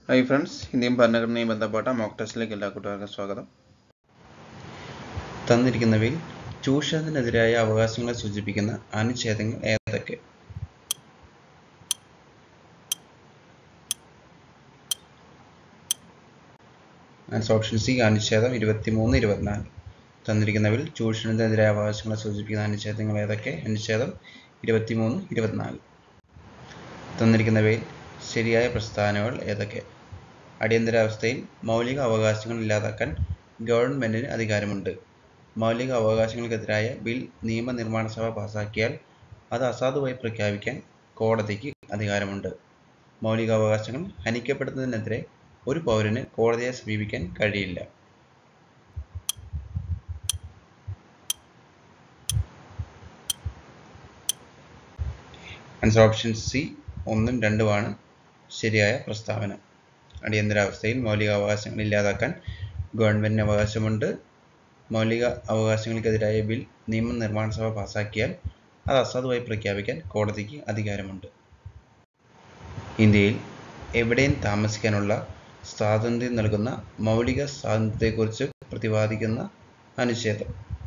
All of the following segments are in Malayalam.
ഹായ് ഫ്രണ്ട്സ് ഇന്ത്യൻ ഭരണഘടനയുമായി ബന്ധപ്പെട്ട മോക്ക് ടെസ്റ്റിലേക്ക് എല്ലാ കൂട്ടുകാർക്കും സ്വാഗതം തന്നിരിക്കുന്നവയിൽ ചൂഷണത്തിനെതിരായ അവകാശങ്ങളെ സൂചിപ്പിക്കുന്ന അനുച്ഛേദങ്ങൾ ഏതൊക്കെ ആൻസർ ഓപ്ഷൻ സി അനുച്ഛേദം ഇരുപത്തിമൂന്ന് ഇരുപത്തിനാല് തന്നിരിക്കുന്നവയിൽ ചൂഷണത്തിനെതിരായ അവകാശങ്ങളെ സൂചിപ്പിക്കുന്ന അനുച്ഛേദങ്ങൾ ഏതൊക്കെ അനുച്ഛേദം ഇരുപത്തിമൂന്ന് ഇരുപത്തിനാല് തന്നിരിക്കുന്നവയിൽ ശരിയായ പ്രസ്താവനകൾ ഏതൊക്കെ അടിയന്തരാവസ്ഥയിൽ മൗലിക അവകാശങ്ങൾ ഇല്ലാതാക്കാൻ ഗവൺമെന്റിന് അധികാരമുണ്ട് മൗലിക അവകാശങ്ങൾക്കെതിരായ ബിൽ നിയമനിർമ്മാണ സഭ പാസാക്കിയാൽ അത് അസാധുവായി പ്രഖ്യാപിക്കാൻ കോടതിക്ക് അധികാരമുണ്ട് മൗലിക അവകാശങ്ങൾ ഹനിക്കപ്പെടുന്നതിനെതിരെ ഒരു പൗരന് കോടതിയെ സമീപിക്കാൻ കഴിയില്ല ആൻസർ ഓപ്ഷൻ സി ഒന്നും രണ്ടുമാണ് ശരിയായ പ്രസ്താവന അടിയന്തരാവസ്ഥയിൽ മൗലിക അവകാശങ്ങൾ ഇല്ലാതാക്കാൻ ഗവൺമെന്റിന് അവകാശമുണ്ട് മൗലിക അവകാശങ്ങൾക്കെതിരായ ബിൽ നിയമനിർമ്മാണ സഭ പാസാക്കിയാൽ അത് അസാധുവായി പ്രഖ്യാപിക്കാൻ കോടതിക്ക് അധികാരമുണ്ട് ഇന്ത്യയിൽ എവിടെയും താമസിക്കാനുള്ള സ്വാതന്ത്ര്യം നൽകുന്ന മൗലിക സ്വാതന്ത്ര്യത്തെക്കുറിച്ച് പ്രതിപാദിക്കുന്ന അനുച്ഛേദം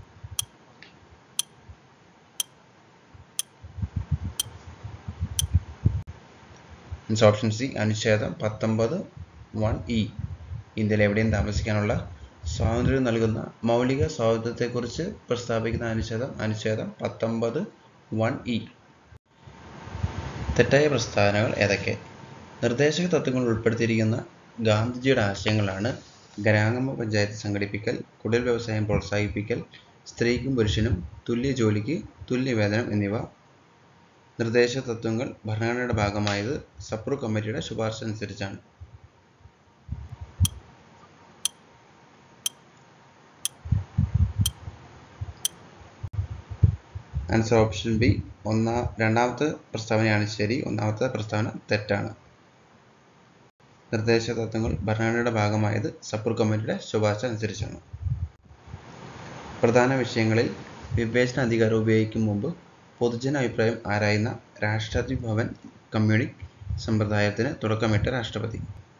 ഓപ്ഷൻ സി അനുച്ഛേദം പത്തൊമ്പത് വൺ ഇ ഇന്ത്യയിൽ എവിടെയും താമസിക്കാനുള്ള സ്വാതന്ത്ര്യം നൽകുന്ന മൗലിക സ്വാതന്ത്ര്യത്തെക്കുറിച്ച് പ്രസ്താവിക്കുന്ന അനുച്ഛേദം അനുച്ഛേദം പത്തൊമ്പത് വൺ ഇ തെറ്റായ പ്രസ്താവനകൾ ഏതൊക്കെ നിർദ്ദേശക തത്വങ്ങൾ ഉൾപ്പെടുത്തിയിരിക്കുന്ന ഗാന്ധിജിയുടെ ആശയങ്ങളാണ് ഗ്രാമ പഞ്ചായത്ത് സംഘടിപ്പിക്കൽ കുടിൽ വ്യവസായം പ്രോത്സാഹിപ്പിക്കൽ സ്ത്രീക്കും പുരുഷനും തുല്യ ജോലിക്ക് തുല്യ വേതനം എന്നിവ നിർദ്ദേശ തത്വങ്ങൾ ഭരണഘടനയുടെ ഭാഗമായത് സപ്രു കമ്മിറ്റിയുടെ ശുപാർശ അനുസരിച്ചാണ് ആൻസർ ഓപ്ഷൻ ബി ഒന്നാ രണ്ടാമത്തെ പ്രസ്താവനയാണ് ശരി ഒന്നാമത്തെ പ്രസ്താവന തെറ്റാണ് നിർദ്ദേശ തത്വങ്ങൾ ഭരണഘടനയുടെ ഭാഗമായത് സപ്രു കമ്മിറ്റിയുടെ ശുപാർശ അനുസരിച്ചാണ് പ്രധാന വിഷയങ്ങളിൽ വിവേചന അധികാരം ഉപയോഗിക്കും മുമ്പ് പൊതുജന അഭിപ്രായം ആരായുന്ന രാഷ്ട്രപതി ഭവൻ കമ്മ്യൂണിക് സമ്പ്രദായത്തിന് തുടക്കമിട്ട രാഷ്ട്രപതി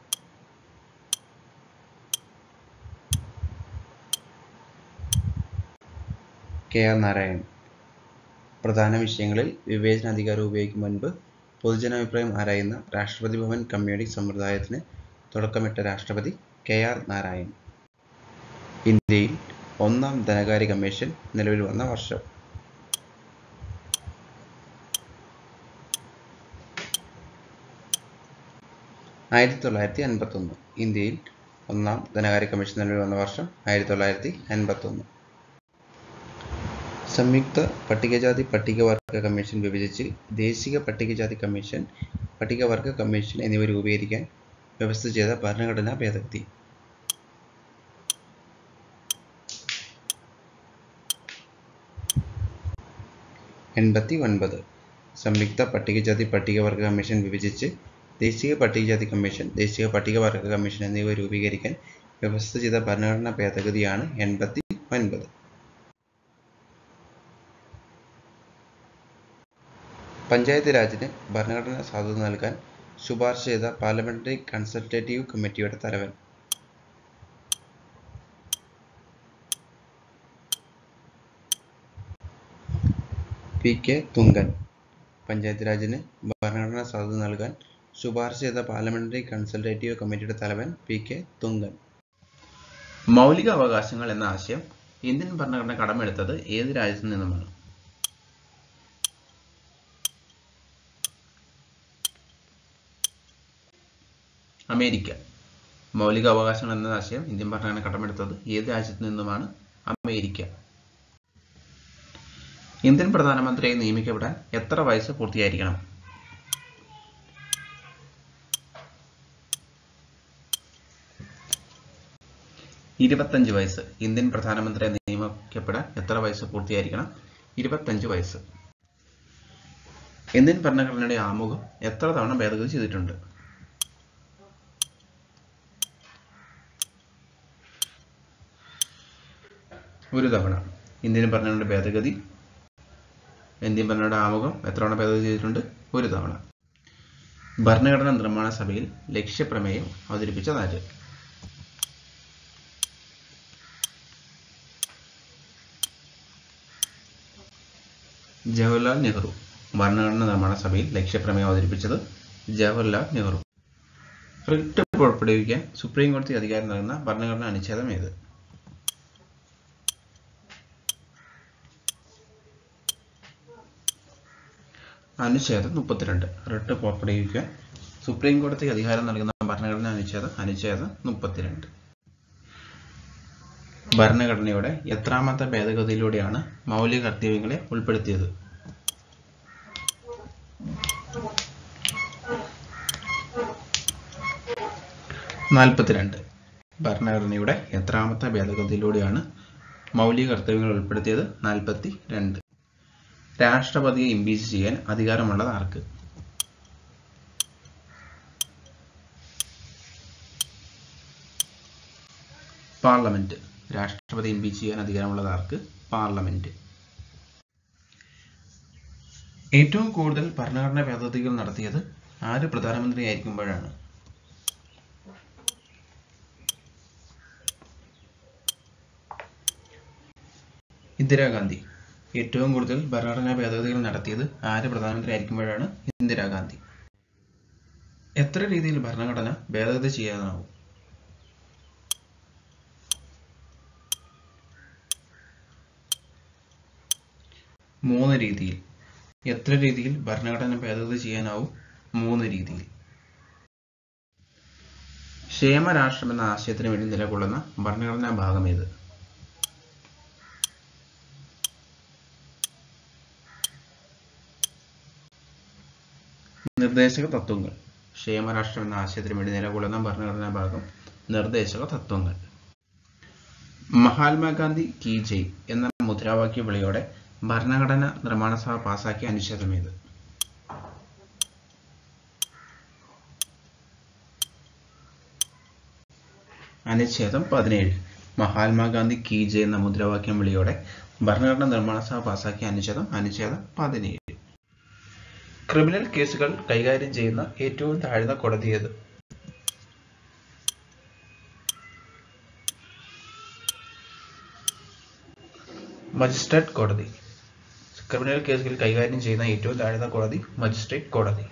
കെ ആർ നാരായണൻ പ്രധാന വിഷയങ്ങളിൽ വിവേചനാധികാരം ഉപയോഗിക്കും മുൻപ് പൊതുജനാഭിപ്രായം ആരായുന്ന രാഷ്ട്രപതി ഭവൻ കമ്മ്യൂണിക് സമ്പ്രദായത്തിന് തുടക്കമിട്ട രാഷ്ട്രപതി കെ ആർ നാരായൺ ഇന്ത്യയിൽ ഒന്നാം ധനകാര്യ കമ്മീഷൻ നിലവിൽ വന്ന വർഷം ആയിരത്തി തൊള്ളായിരത്തി അൻപത്തൊന്ന് ഇന്ത്യയിൽ ഒന്നാം ധനകാര്യ കമ്മീഷൻ നിലവിൽ വന്ന വർഷം ആയിരത്തി തൊള്ളായിരത്തി അൻപത്തൊന്ന് സംയുക്ത പട്ടികജാതി പട്ടികവർഗ കമ്മീഷൻ വിഭജിച്ച് ദേശീയ പട്ടികജാതി കമ്മീഷൻ പട്ടികവർഗ കമ്മീഷൻ എന്നിവ രൂപീകരിക്കാൻ വ്യവസ്ഥ ചെയ്ത ഭരണഘടനാ ഭേദഗതി എൺപത്തി ഒൻപത് സംയുക്ത പട്ടികജാതി പട്ടികവർഗ കമ്മീഷൻ വിഭജിച്ച് ദേശീയ പട്ടികജാതി കമ്മീഷൻ ദേശീയ പട്ടികവർഗ കമ്മീഷൻ എന്നിവ രൂപീകരിക്കാൻ വ്യവസ്ഥ ചെയ്ത ഭരണഘടനാ ഭേദഗതിയാണ് എൺപത്തി ഒൻപത് പഞ്ചായത്ത് രാജിന് ഭരണഘടനാ സാധുത നൽകാൻ ശുപാർശ ചെയ്ത പാർലമെന്ററി കൺസൾട്ടേറ്റീവ് കമ്മിറ്റിയുടെ തലവൻ പി കെ തുങ്കൻ പഞ്ചായത്ത് രാജിന് ഭരണഘടനാ സാധുത നൽകാൻ ശുപാർശ ചെയ്ത പാർലമെന്ററി കൺസൾട്ടേറ്റീവ് കമ്മിറ്റിയുടെ തലവൻ പി കെ തുങ്കൻ മൗലിക അവകാശങ്ങൾ എന്ന ആശയം ഇന്ത്യൻ ഭരണഘടന കടമെടുത്തത് ഏത് രാജ്യത്തു നിന്നുമാണ് അമേരിക്ക മൗലിക അവകാശങ്ങൾ എന്ന ആശയം ഇന്ത്യൻ ഭരണഘടന കടമെടുത്തത് ഏത് രാജ്യത്തു നിന്നുമാണ് അമേരിക്ക ഇന്ത്യൻ പ്രധാനമന്ത്രിയായി നിയമിക്കപ്പെടാൻ എത്ര വയസ്സ് പൂർത്തിയായിരിക്കണം ഇരുപത്തഞ്ച് വയസ്സ് ഇന്ത്യൻ പ്രധാനമന്ത്രിയായി നിയമിക്കപ്പെടാൻ എത്ര വയസ്സ് പൂർത്തിയായിരിക്കണം ഇരുപത്തഞ്ച് വയസ്സ് ഇന്ത്യൻ ഭരണഘടനയുടെ ആമുഖം എത്ര തവണ ഭേദഗതി ചെയ്തിട്ടുണ്ട് ഒരു തവണ ഇന്ത്യൻ ഭരണഘടനയുടെ ഭേദഗതി ഇന്ത്യൻ ഭരണഘടനയുടെ ആമുഖം എത്ര തവണ ഭേദഗതി ചെയ്തിട്ടുണ്ട് ഒരു തവണ ഭരണഘടനാ നിർമ്മാണ സഭയിൽ ലക്ഷ്യപ്രമേയം അവതരിപ്പിച്ചതാര് ജവഹർലാൽ നെഹ്റു ഭരണഘടനാ നിർമ്മാണ സഭയിൽ ലക്ഷ്യപ്രമേയം അവതരിപ്പിച്ചത് ജവഹർലാൽ നെഹ്റു റിട്ട് പുറപ്പെടുവിക്കാൻ സുപ്രീം കോടതി അധികാരം നൽകുന്ന ഭരണഘടനാ അനുച്ഛേദം ഏത് അനുച്ഛേദം മുപ്പത്തിരണ്ട് റിട്ട് പുറപ്പെടുവിക്കാൻ സുപ്രീം കോടതി അധികാരം നൽകുന്ന ഭരണഘടനാ അനുച്ഛേദം അനുച്ഛേദം മുപ്പത്തിരണ്ട് ഭരണഘടനയുടെ എത്രാമത്തെ ഭേദഗതിയിലൂടെയാണ് മൗലിക കർത്തവ്യങ്ങളെ ഉൾപ്പെടുത്തിയത് നാൽപ്പത്തിരണ്ട് ഭരണഘടനയുടെ എത്രാമത്തെ ഭേദഗതിയിലൂടെയാണ് മൗലിക കർത്തവ്യങ്ങൾ ഉൾപ്പെടുത്തിയത് നാൽപ്പത്തി രണ്ട് രാഷ്ട്രപതിയെ ഇംപീച്ച് ചെയ്യാൻ അധികാരമുള്ളത് ആർക്ക് പാർലമെന്റ് രാഷ്ട്രപതി ഇംപീച്ച് ചെയ്യാൻ അധികാരമുള്ളത് ആർക്ക് പാർലമെന്റ് ഏറ്റവും കൂടുതൽ ഭരണഘടനാ ഭേദഗതികൾ നടത്തിയത് ആര് പ്രധാനമന്ത്രിയായിരിക്കുമ്പോഴാണ് ഇന്ദിരാഗാന്ധി ഏറ്റവും കൂടുതൽ ഭരണഘടനാ ഭേദഗതികൾ നടത്തിയത് ആര് പ്രധാനമന്ത്രി ആയിരിക്കുമ്പോഴാണ് ഇന്ദിരാഗാന്ധി എത്ര രീതിയിൽ ഭരണഘടന ഭേദഗതി ചെയ്യാനാവും മൂന്ന് രീതിയിൽ എത്ര രീതിയിൽ ഭരണഘടന ഭേദഗതി ചെയ്യാനാവും മൂന്ന് രീതിയിൽ ക്ഷേമരാഷ്ട്രം എന്ന ആശയത്തിന് വേണ്ടി നിലകൊള്ളുന്ന ഭരണഘടനാ ഭാഗം ഏത് നിർദ്ദേശക തത്വങ്ങൾ ക്ഷേമരാഷ്ട്രം എന്ന ആശയത്തിന് വേണ്ടി നിലകൊള്ളുന്ന ഭരണഘടനാ ഭാഗം നിർദ്ദേശക തത്വങ്ങൾ മഹാത്മാഗാന്ധി കി ജയ് എന്ന മുദ്രാവാക്യ വിളിയോടെ ഭരണഘടന നിർമ്മാണ സഭ പാസാക്കിയ അനുച്ഛേദം ഏത് അനുച്ഛേദം പതിനേഴ് മഹാത്മാഗാന്ധി കി ജയ് എന്ന മുദ്രാവാക്യം വിളിയോടെ ഭരണഘടന നിർമ്മാണ സഭ പാസാക്കിയ അനുച്ഛേദം അനുച്ഛേദം പതിനേഴ് ക്രിമിനൽ കേസുകൾ കൈകാര്യം ചെയ്യുന്ന ഏറ്റവും താഴ്ന്ന കോടതി ഏത് മജിസ്ട്രേറ്റ് കോടതി ക്രിമിനൽ കേസുകൾ കൈകാര്യം ചെയ്യുന്ന ഏറ്റവും താഴ്ന്ന കോടതി മജിസ്ട്രേറ്റ് കോടതി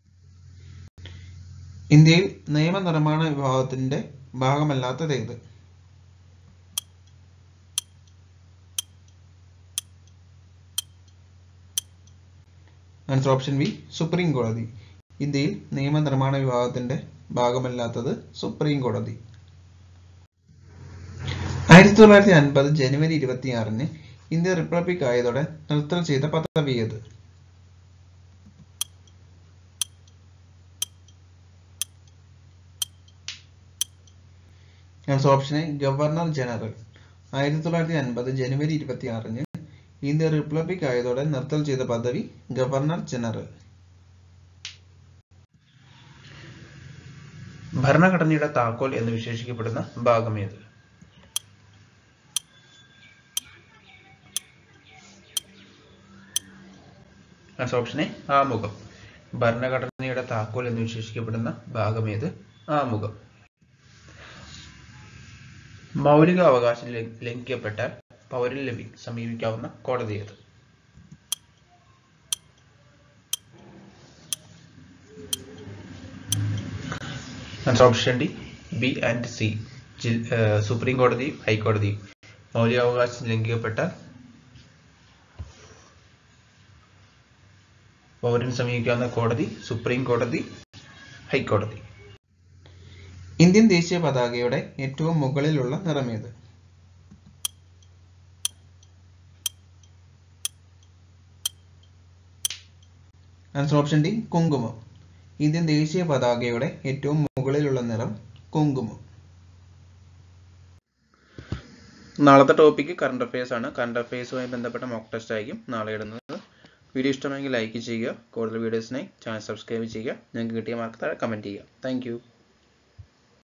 ഇന്ത്യയിൽ നിയമനിർമ്മാണ വിഭാഗത്തിന്റെ ഭാഗമല്ലാത്തത് ഏത് ആൻസർ ഓപ്ഷൻ ബി സുപ്രീം കോടതി ഇന്ത്യയിൽ നിയമനിർമ്മാണ വിഭാഗത്തിന്റെ ഭാഗമല്ലാത്തത് സുപ്രീം കോടതി ആയിരത്തി തൊള്ളായിരത്തി അൻപത് ജനുവരി ഇരുപത്തിയാറിന് ഇന്ത്യ റിപ്പബ്ലിക് ആയതോടെ നിർത്തൽ ചെയ്ത പദവി ഏത് answer option A governor general ആയിരത്തി തൊള്ളായിരത്തി അൻപത് ജനുവരി ഇരുപത്തിയാറിന് ഇന്ത്യ റിപ്പബ്ലിക് ആയതോടെ നിർത്തൽ ചെയ്ത പദവി ഗവർണർ ജനറൽ ഭരണഘടനയുടെ താക്കോൽ എന്ന് വിശേഷിക്കപ്പെടുന്ന ഭാഗം ഏത് ആൻസർ ഓപ്ഷൻ എ ആമുഖം ഭരണഘടനയുടെ താക്കോൽ എന്ന് വിശേഷിക്കപ്പെടുന്ന ഭാഗം ഏത് ആമുഖം മൗലിക അവകാശം ലംഘിക്കപ്പെട്ടാൽ പൗരൻ ലഭി സമീപിക്കാവുന്ന കോടതി ഏത് answer option D B and C supreme കോടതിയും ഹൈക്കോടതിയും മൗലികാവകാശം ലംഘിക്കപ്പെട്ടാൽ പൗരൻ സമീപിക്കാവുന്ന കോടതി സുപ്രീം കോടതി ഹൈക്കോടതി ഇന്ത്യൻ ദേശീയ പതാകയുടെ ഏറ്റവും മുകളിലുള്ള നിറമേത് ആൻസർ ഓപ്ഷൻ ഡി കുങ്കുമം ഇന്ത്യൻ ദേശീയ പതാകയുടെ ഏറ്റവും മുകളിലുള്ള നിറം കുങ്കുമം നാളത്തെ ടോപ്പിക്ക് കറണ്ട് അഫയേഴ്സ് ആണ് കറണ്ട് അഫയേഴ്സുമായി ബന്ധപ്പെട്ട മോക്ക് ടെസ്റ്റ് ആയിരിക്കും നാളെ ഇടുന്നത് വീഡിയോ ഇഷ്ടമെങ്കിൽ ലൈക്ക് ചെയ്യുക കൂടുതൽ വീഡിയോസിനായി ചാനൽ സബ്സ്ക്രൈബ് ചെയ്യുക നിങ്ങൾക്ക് കിട്ടിയ മാർക്ക് താഴെ കമൻറ്റ് ചെയ്യുക താങ്ക്